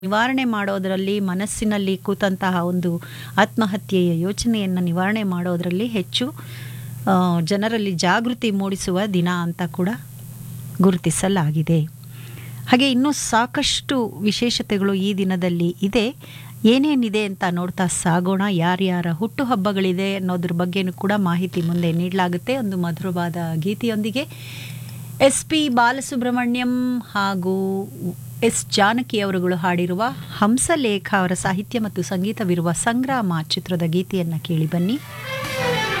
ನಿವಾರಣೆ ಮಾಡೋದರಲ್ಲಿ ಮನಸ್ಸಿನಲ್ಲಿ ಕೂತಂತಹ ಒಂದು ಆತ್ಮಹತ್ಯೆಯ ಯೋಚನೆಯನ್ನು ನಿವಾರಣೆ ಮಾಡೋದರಲ್ಲಿ ಹೆಚ್ಚು ಆ, ಜನರಲ್ಲಿ ಜಾಗೃತಿ ಮೂಡಿಸುವ ದಿನ ಅಂತ ಕೂಡ ಗುರುತಿಸಲಾಗಿದೆ ಹಾಗೆ ಇನ್ನೂ ಸಾಕಷ್ಟು ವಿಶೇಷತೆಗಳು ಈ ದಿನದಲ್ಲಿ ಇದೆ ಏನೇನಿದೆ ಅಂತ ನೋಡ್ತಾ ಸಾಗೋಣ ಯಾರ್ಯಾರ ಹುಟ್ಟುಹಬ್ಬಗಳಿದೆ ಅನ್ನೋದ್ರ ಬಗ್ಗೆನೂ ಕೂಡ ಮಾಹಿತಿ ಮುಂದೆ ನೀಡಲಾಗುತ್ತೆ ಒಂದು ಮಧುರವಾದ ಗೀತೆಯೊಂದಿಗೆ ಎಸ್ ಪಿ ಬಾಲಸುಬ್ರಹ್ಮಣ್ಯಂ ಹಾಗೂ ಎಸ್ ಜಾನಕಿ ಅವರುಗಳು ಹಾಡಿರುವ ಹಂಸಲೇಖ ಅವರ ಸಾಹಿತ್ಯ ಮತ್ತು ಸಂಗೀತವಿರುವ ಸಂಗ್ರಾಮ ಚಿತ್ರದ ಗೀತೆಯನ್ನು ಕೇಳಿ ಬನ್ನಿ